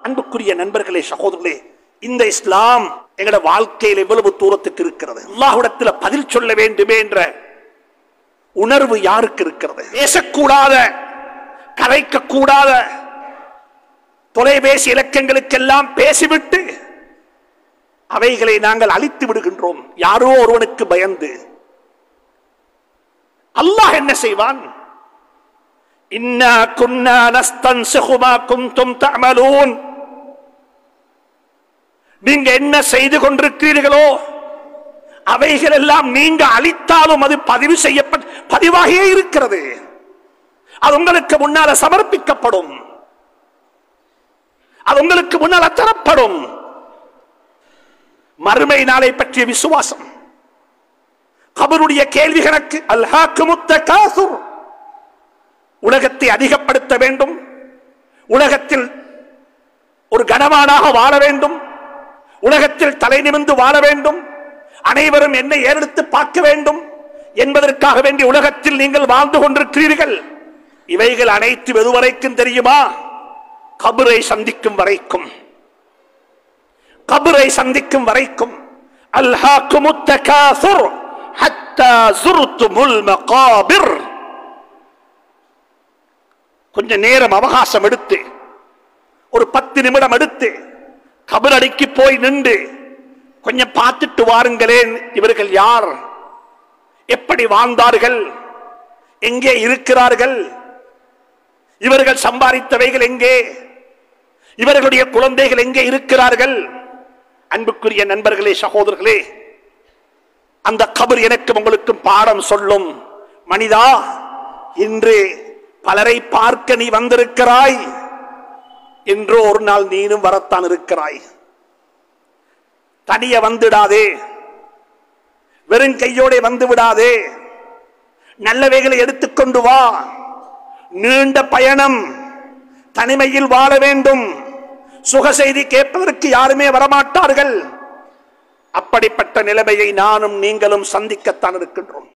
அன்புக்குரிய நண்பர்களே சகோதரர்களே இந்த இஸ்லாம் எங்களோட வாழ்க்கையில் எவ்வளவு தூரத்துக்கு இருக்கிறது அல்லாஹ்விடத்துல பதில் சொல்ல வேண்டுமே என்ற உணர்வு யாருக்கு இருக்கிறது பேசக்கூடாத கரைக்க கூடாத தொலைபேசி இலக்கங்களுக்கெல்லாம் பேசிவிட்டு அவைகளை நாங்கள் அழித்து விடுகின்றோம் யாரோ ஒருவனுக்கு பயந்து அல்லாஹ் என்ன செய்வான் இன்னா குன்னா நஸ்தன்சிஹு மா குன்தும் தஅமலூன் நீங்க என்ன செய்து கொண்டிருக்கிறீர்களோ அவைகள் எல்லாம் நீங்க அளித்தாலும் அது பதிவு செய்யப்பட்ட பதிவாகியே இருக்கிறது அது உங்களுக்கு முன்னால சமர்ப்பிக்கப்படும் அது உங்களுக்கு முன்னால தரப்படும் மறுமை நாளை பற்றிய விசுவாசம் கபருடைய கேள்வி கணக்கு அல்ஹாக்கு முத்த காசுர் உலகத்தை அதிகப்படுத்த வேண்டும் உலகத்தில் ஒரு கனவானாக வாழ வேண்டும் உலகத்தில் தலை நிமிர்ந்து வாழ வேண்டும் அனைவரும் என்னை ஏறெடுத்து பார்க்க வேண்டும் என்பதற்காக வேண்டி உலகத்தில் நீங்கள் வாழ்ந்து கொண்டிருக்கிறீர்கள் இவைகள் அனைத்து எதுவரைக்கும் தெரியுமா கபரை சந்திக்கும் வரைக்கும் கபரை சந்திக்கும் வரைக்கும் அல்ஹாக்கும் التكاثر حتى زرتم المقابر கொஞ்ச நேரம் அவகாசம் எடுத்து ஒரு பத்து நிமிடம் எடுத்து கபரடிக்கு போய் நின்று கொஞ்சம் பார்த்துட்டு வாருங்களேன் இவர்கள் யார் எப்படி வாழ்ந்தார்கள் எங்கே இருக்கிறார்கள் இவர்கள் சம்பாதித்தவைகள் எங்கே இவர்களுடைய குழந்தைகள் எங்கே இருக்கிறார்கள் அன்புக்குரிய நண்பர்களே சகோதரர்களே அந்த கபர் எனக்கும் உங்களுக்கும் பாடம் சொல்லும் மனிதா இன்று பலரை பார்க்க நீ வந்திருக்கிறாய் என்றோ ஒரு நாள் நீனும் வரத்தான் இருக்கிறாய் தனிய வந்துடாதே வெறும் கையோட வந்து விடாதே நல்லவைகளை எடுத்துக்கொண்டு வா நீண்ட பயணம் தனிமையில் வாழ வேண்டும் சுக செய்தி கேட்பதற்கு யாருமே வரமாட்டார்கள் அப்படிப்பட்ட நிலைமையை நானும் நீங்களும் சந்திக்கத்தான் இருக்கின்றோம்